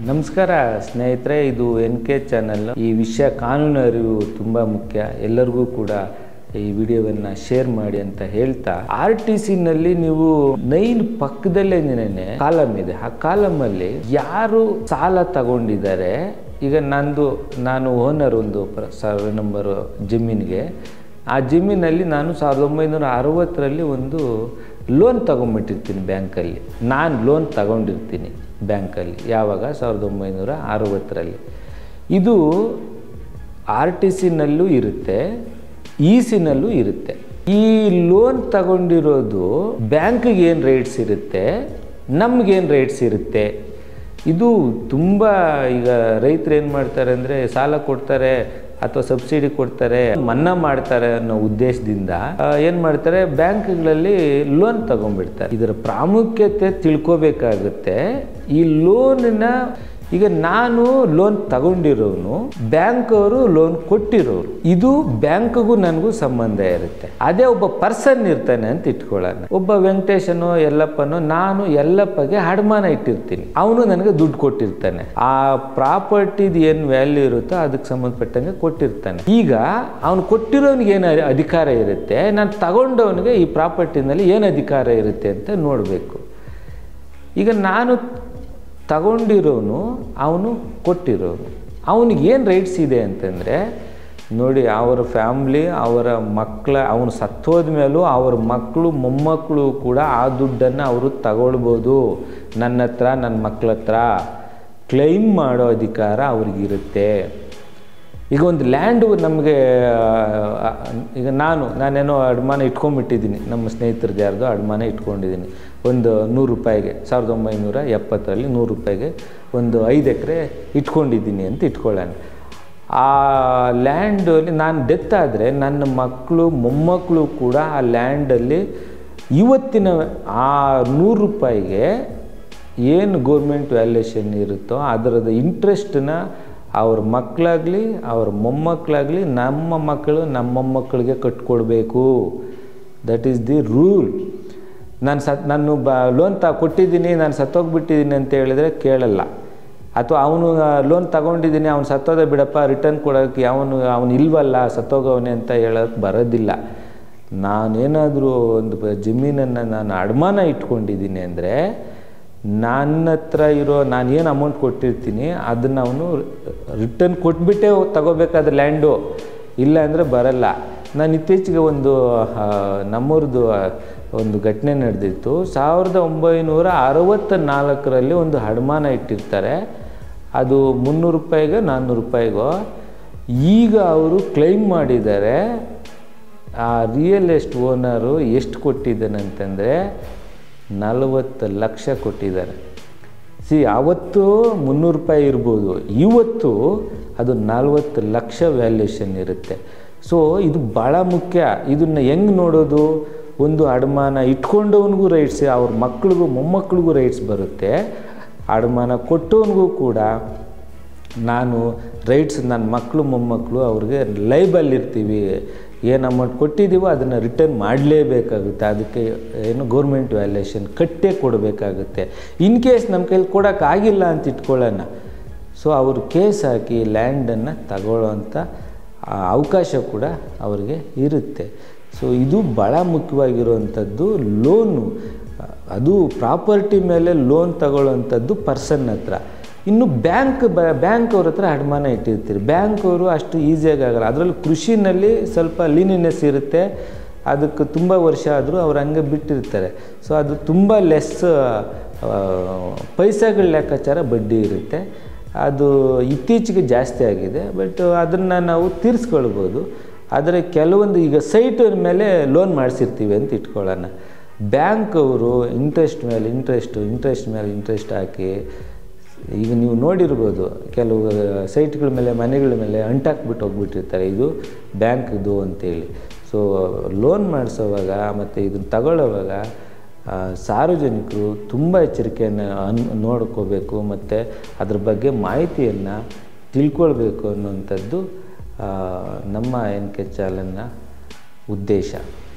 ನಮಸ್ಕಾರ ಸ್ನೇಹಿತರೆ ಇದು ಎನ್ ಕೆ ಚಾನಲ್ ಈ ವಿಷಯ ಕಾನೂನು ಅರಿವು ತುಂಬ ಮುಖ್ಯ ಎಲ್ಲರಿಗೂ ಕೂಡ ಈ ವಿಡಿಯೋವನ್ನು ಶೇರ್ ಮಾಡಿ ಅಂತ ಹೇಳ್ತಾ ಆರ್ ಟಿ ನಲ್ಲಿ ನೀವು ನೈನ್ ಪಕ್ಕದಲ್ಲೇನೆ ಕಾಲಮ್ ಇದೆ ಆ ಕಾಲಮ್ ಅಲ್ಲಿ ಯಾರು ಸಾಲ ತಗೊಂಡಿದ್ದಾರೆ ಈಗ ನಂದು ನಾನು ಓನರ್ ಒಂದು ಸರ್ವೆ ನಂಬರ್ ಜಮೀನಿಗೆ ಆ ಜಮೀನಲ್ಲಿ ನಾನು ಸಾವಿರದ ಒಂಬೈನೂರ ಅರವತ್ತರಲ್ಲಿ ಒಂದು ಲೋನ್ ತಗೊಂಡ್ಬಿಟ್ಟಿರ್ತೀನಿ ಬ್ಯಾಂಕಲ್ಲಿ ನಾನು ಲೋನ್ ತಗೊಂಡಿರ್ತೀನಿ ಬ್ಯಾಂಕಲ್ಲಿ ಯಾವಾಗ ಸಾವಿರದ ಒಂಬೈನೂರ ಅರವತ್ತರಲ್ಲಿ ಇದು ಆರ್ ಟಿ ಸಿನಲ್ಲೂ ಇರುತ್ತೆ ಇ ಸಿನಲ್ಲೂ ಇರುತ್ತೆ ಈ ಲೋನ್ ತಗೊಂಡಿರೋದು ಬ್ಯಾಂಕಿಗೆ ಏನು ರೇಟ್ಸ್ ಇರುತ್ತೆ ನಮಗೇನು ರೇಟ್ಸ್ ಇರುತ್ತೆ ಇದು ತುಂಬ ಈಗ ರೈತರು ಏನು ಮಾಡ್ತಾರೆ ಅಂದರೆ ಸಾಲ ಕೊಡ್ತಾರೆ ಅಥವಾ ಸಬ್ಸಿಡಿ ಕೊಡ್ತಾರೆ ಮನ್ನಾ ಮಾಡ್ತಾರೆ ಅನ್ನೋ ಉದ್ದೇಶದಿಂದ ಏನು ಮಾಡ್ತಾರೆ ಬ್ಯಾಂಕ್ಗಳಲ್ಲಿ ಲೋನ್ ತಗೊಂಡ್ಬಿಡ್ತಾರೆ ಇದರ ಪ್ರಾಮುಖ್ಯತೆ ತಿಳ್ಕೋಬೇಕಾಗುತ್ತೆ ಈ ಲೋನಿನ ಈಗ ನಾನು ಲೋನ್ ತಗೊಂಡಿರೋನು ಬ್ಯಾಂಕ್ ಅವರು ಲೋನ್ ಕೊಟ್ಟಿರೋರು ಇದು ಬ್ಯಾಂಕ್ಗೂ ನನಗೂ ಸಂಬಂಧ ಇರುತ್ತೆ ಅದೇ ಒಬ್ಬ ಪರ್ಸನ್ ಇರ್ತಾನೆ ಅಂತ ಇಟ್ಕೊಳ್ಳೋಣ ಒಬ್ಬ ವೆಂಕಟೇಶನೋ ಯಲ್ಲಪ್ಪನೋ ನಾನು ಯಲ್ಲಪ್ಪಗೆ ಅಡಮಾನ ಇಟ್ಟಿರ್ತೀನಿ ಅವನು ನನಗೆ ದುಡ್ಡು ಕೊಟ್ಟಿರ್ತಾನೆ ಆ ಪ್ರಾಪರ್ಟಿದು ಏನು ವ್ಯಾಲ್ಯೂ ಇರುತ್ತೋ ಅದಕ್ಕೆ ಸಂಬಂಧಪಟ್ಟಂಗೆ ಕೊಟ್ಟಿರ್ತಾನೆ ಈಗ ಅವನು ಕೊಟ್ಟಿರೋನಿಗೆ ಏನು ಅಧಿಕಾರ ಇರುತ್ತೆ ನಾನು ತಗೊಂಡವನಿಗೆ ಈ ಪ್ರಾಪರ್ಟಿನಲ್ಲಿ ಏನು ಅಧಿಕಾರ ಇರುತ್ತೆ ಅಂತ ನೋಡಬೇಕು ಈಗ ನಾನು ತಗೊಂಡಿರೋನು ಅವನು ಕೊಟ್ಟಿರೋನು ಅವನಿಗೆ ಏನು ರೈಟ್ಸ್ ಇದೆ ಅಂತಂದರೆ ನೋಡಿ ಅವರ ಫ್ಯಾಮ್ಲಿ ಅವರ ಮಕ್ಕಳ ಅವನು ಸತ್ತೋದ ಮೇಲೂ ಅವ್ರ ಮಕ್ಕಳು ಮೊಮ್ಮಕ್ಕಳು ಕೂಡ ಆ ದುಡ್ಡನ್ನು ಅವರು ತಗೊಳ್ಬೋದು ನನ್ನ ಹತ್ರ ನನ್ನ ಮಕ್ಕಳ ಹತ್ರ ಕ್ಲೈಮ್ ಮಾಡೋ ಅಧಿಕಾರ ಅವ್ರಿಗಿರುತ್ತೆ ಈಗ ಒಂದು ಲ್ಯಾಂಡು ನಮಗೆ ಈಗ ನಾನು ನಾನೇನೋ ಅಡಮಾನ ಇಟ್ಕೊಂಡ್ಬಿಟ್ಟಿದ್ದೀನಿ ನಮ್ಮ ಸ್ನೇಹಿತರದ್ದು ಯಾರ್ದೋ ಅಡಮಾನ ಇಟ್ಕೊಂಡಿದ್ದೀನಿ ಒಂದು ನೂರು ರೂಪಾಯಿಗೆ ಸಾವಿರದ ಒಂಬೈನೂರ ಎಪ್ಪತ್ತರಲ್ಲಿ ನೂರು ರೂಪಾಯಿಗೆ ಒಂದು ಐದು ಎಕರೆ ಇಟ್ಕೊಂಡಿದ್ದೀನಿ ಅಂತ ಇಟ್ಕೊಳ್ಳೋಣ ಆ ಲ್ಯಾಂಡಲ್ಲಿ ನಾನು ಡೆತ್ ಆದರೆ ನನ್ನ ಮಕ್ಕಳು ಮೊಮ್ಮಕ್ಕಳು ಕೂಡ ಆ ಲ್ಯಾಂಡಲ್ಲಿ ಇವತ್ತಿನ ಆ ನೂರು ರೂಪಾಯಿಗೆ ಏನು ಗೋರ್ಮೆಂಟ್ ವ್ಯಾಲ್ಯೂಷನ್ ಇರುತ್ತೋ ಅದರದ ಇಂಟ್ರೆಸ್ಟನ್ನ ಅವ್ರ ಮಕ್ಕಳಾಗಲಿ ಅವ್ರ ಮೊಮ್ಮಕ್ಕಳಾಗಲಿ ನಮ್ಮ ಮಕ್ಕಳು ನಮ್ಮ ಮೊಮ್ಮಕ್ಕಳಿಗೆ ಕಟ್ಕೊಡ್ಬೇಕು ದಟ್ ಈಸ್ ದಿ ರೂಲ್ ನಾನು ಸತ್ ನಾನು ಬ ಲೋನ್ ತ ಕೊಟ್ಟಿದ್ದೀನಿ ನಾನು ಸತ್ತೋಗ್ಬಿಟ್ಟಿದ್ದೀನಿ ಅಂತ ಹೇಳಿದರೆ ಕೇಳಲ್ಲ ಅಥವಾ ಅವನು ಲೋನ್ ತಗೊಂಡಿದ್ದೀನಿ ಅವ್ನು ಸತ್ತೋದ ಬಿಡಪ್ಪ ರಿಟರ್ನ್ ಕೊಡೋಕ್ಕೆ ಅವನು ಅವನು ಇಲ್ವಲ್ಲ ಸತ್ತೋಗವನೆ ಅಂತ ಹೇಳೋಕ್ಕೆ ಬರೋದಿಲ್ಲ ನಾನೇನಾದರೂ ಒಂದು ಜಮೀನನ್ನು ನಾನು ಅಡಮಾನ ಇಟ್ಕೊಂಡಿದ್ದೀನಿ ಅಂದರೆ ನನ್ನ ಹತ್ರ ಇರೋ ನಾನು ಏನು ಅಮೌಂಟ್ ಕೊಟ್ಟಿರ್ತೀನಿ ಅದನ್ನು ಅವನು ರಿಟರ್ನ್ ಕೊಟ್ಬಿಟ್ಟೇ ತಗೋಬೇಕಾದ್ರೆ ಲ್ಯಾಂಡು ಇಲ್ಲ ಅಂದರೆ ಬರಲ್ಲ ನಾನು ಇತ್ತೀಚೆಗೆ ಒಂದು ನಮ್ಮೂರದ್ದು ಒಂದು ಘಟನೆ ನಡೆದಿತ್ತು ಸಾವಿರದ ಒಂಬೈನೂರ ಅರವತ್ತ ನಾಲ್ಕರಲ್ಲಿ ಒಂದು ಅಡಮಾನ ಇಟ್ಟಿರ್ತಾರೆ ಅದು ಮುನ್ನೂರು ರೂಪಾಯಿಗೋ ನಾನ್ನೂರು ರೂಪಾಯಿಗೋ ಈಗ ಅವರು ಕ್ಲೈಮ್ ಮಾಡಿದ್ದಾರೆ ಆ ರಿಯಲ್ ಎಸ್ಟ್ ಓನರು ಎಷ್ಟು ಕೊಟ್ಟಿದ್ದಾನೆ ಅಂತಂದರೆ ನಲವತ್ತು ಲಕ್ಷ ಕೊಟ್ಟಿದ್ದಾರೆ ಸಿ ಆವತ್ತು ಮುನ್ನೂರು ರೂಪಾಯಿ ಇರ್ಬೋದು ಇವತ್ತು ಅದು ನಲ್ವತ್ತು ಲಕ್ಷ ವ್ಯಾಲ್ಯೂಷನ್ ಇರುತ್ತೆ ಸೊ ಇದು ಭಾಳ ಮುಖ್ಯ ಇದನ್ನು ಹೆಂಗೆ ನೋಡೋದು ಒಂದು ಅಡಮಾನ ಇಟ್ಕೊಂಡವನಿಗೂ ರೈಟ್ಸ್ ಅವ್ರ ಮಕ್ಳಿಗೂ ಮೊಮ್ಮಕ್ಳಿಗೂ ರೈಟ್ಸ್ ಬರುತ್ತೆ ಅಡಮಾನ ಕೊಟ್ಟವನಿಗೂ ಕೂಡ ನಾನು ರೈಟ್ಸ್ ನನ್ನ ಮಕ್ಕಳು ಮೊಮ್ಮಕ್ಕಳು ಅವ್ರಿಗೆ ಲೈಬಲ್ ಇರ್ತೀವಿ ಏನು ಅಮೌಂಟ್ ಕೊಟ್ಟಿದ್ದೀವೋ ಅದನ್ನು ರಿಟರ್ನ್ ಮಾಡಲೇಬೇಕಾಗುತ್ತೆ ಅದಕ್ಕೆ ಏನು ಗೌರ್ಮೆಂಟ್ ವ್ಯಾಲ್ಯೂಷನ್ ಕಟ್ಟೇ ಕೊಡಬೇಕಾಗುತ್ತೆ ಇನ್ ಕೇಸ್ ನಮ್ಮ ಕೈಲಿ ಕೊಡೋಕ್ಕಾಗಿಲ್ಲ ಅಂತ ಇಟ್ಕೊಳ್ಳೋಣ ಸೊ ಅವರು ಕೇಸ್ ಹಾಕಿ ಲ್ಯಾಂಡನ್ನು ತಗೊಳ್ಳೋಂಥ ಅವಕಾಶ ಕೂಡ ಅವರಿಗೆ ಇರುತ್ತೆ ಸೊ ಇದು ಭಾಳ ಮುಖ್ಯವಾಗಿರುವಂಥದ್ದು ಲೋನು ಅದು ಪ್ರಾಪರ್ಟಿ ಮೇಲೆ ಲೋನ್ ತಗೊಳ್ಳೋವಂಥದ್ದು ಪರ್ಸನ್ ಹತ್ರ ಇನ್ನು ಬ್ಯಾಂಕ್ ಬ ಬ್ಯಾಂಕ್ ಅವ್ರ ಹತ್ರ ಅಡಮಾನ ಇಟ್ಟಿರ್ತೀರಿ ಬ್ಯಾಂಕ್ ಅವರು ಅಷ್ಟು ಈಸಿಯಾಗಿ ಆಗಲ್ಲ ಅದರಲ್ಲಿ ಕೃಷಿನಲ್ಲಿ ಸ್ವಲ್ಪ ಲೀನಿನೆಸ್ ಇರುತ್ತೆ ಅದಕ್ಕೆ ತುಂಬ ವರ್ಷ ಆದರೂ ಅವ್ರು ಹಂಗೆ ಬಿಟ್ಟಿರ್ತಾರೆ ಸೊ ಅದು ತುಂಬ ಲೆಸ್ ಪೈಸೆಗಳ ಲೆಕ್ಕಾಚಾರ ಬಡ್ಡಿ ಇರುತ್ತೆ ಅದು ಇತ್ತೀಚೆಗೆ ಜಾಸ್ತಿ ಆಗಿದೆ ಬಟ್ ಅದನ್ನು ನಾವು ತೀರಿಸ್ಕೊಳ್ಬೋದು ಆದರೆ ಕೆಲವೊಂದು ಈಗ ಸೈಟ್ ಮೇಲೆ ಲೋನ್ ಮಾಡಿಸಿರ್ತೀವಿ ಅಂತ ಇಟ್ಕೊಳ್ಳೋಣ ಬ್ಯಾಂಕ್ ಅವರು ಇಂಟ್ರೆಸ್ಟ್ ಮೇಲೆ ಇಂಟ್ರೆಸ್ಟು ಇಂಟ್ರೆಸ್ಟ್ ಮೇಲೆ ಇಂಟ್ರೆಸ್ಟ್ ಹಾಕಿ ಈಗ ನೀವು ನೋಡಿರ್ಬೋದು ಕೆಲವು ಸೈಟ್ಗಳ ಮೇಲೆ ಮನೆಗಳ ಮೇಲೆ ಅಂಟಾಕ್ಬಿಟ್ಟು ಹೋಗ್ಬಿಟ್ಟಿರ್ತಾರೆ ಇದು ಬ್ಯಾಂಕ್ದು ಅಂತೇಳಿ ಸೊ ಲೋನ್ ಮಾಡಿಸೋವಾಗ ಮತ್ತು ಇದನ್ನು ತಗೊಳ್ಳೋವಾಗ ಸಾರ್ವಜನಿಕರು ತುಂಬ ಎಚ್ಚರಿಕೆಯನ್ನು ಅನ್ ನೋಡ್ಕೋಬೇಕು ಮತ್ತು ಅದ್ರ ಬಗ್ಗೆ ಮಾಹಿತಿಯನ್ನು ತಿಳ್ಕೊಳ್ಬೇಕು ಅನ್ನುವಂಥದ್ದು ನಮ್ಮ ಎನ್ ಕೆ ಚಾಲನ್ನ ಉದ್ದೇಶ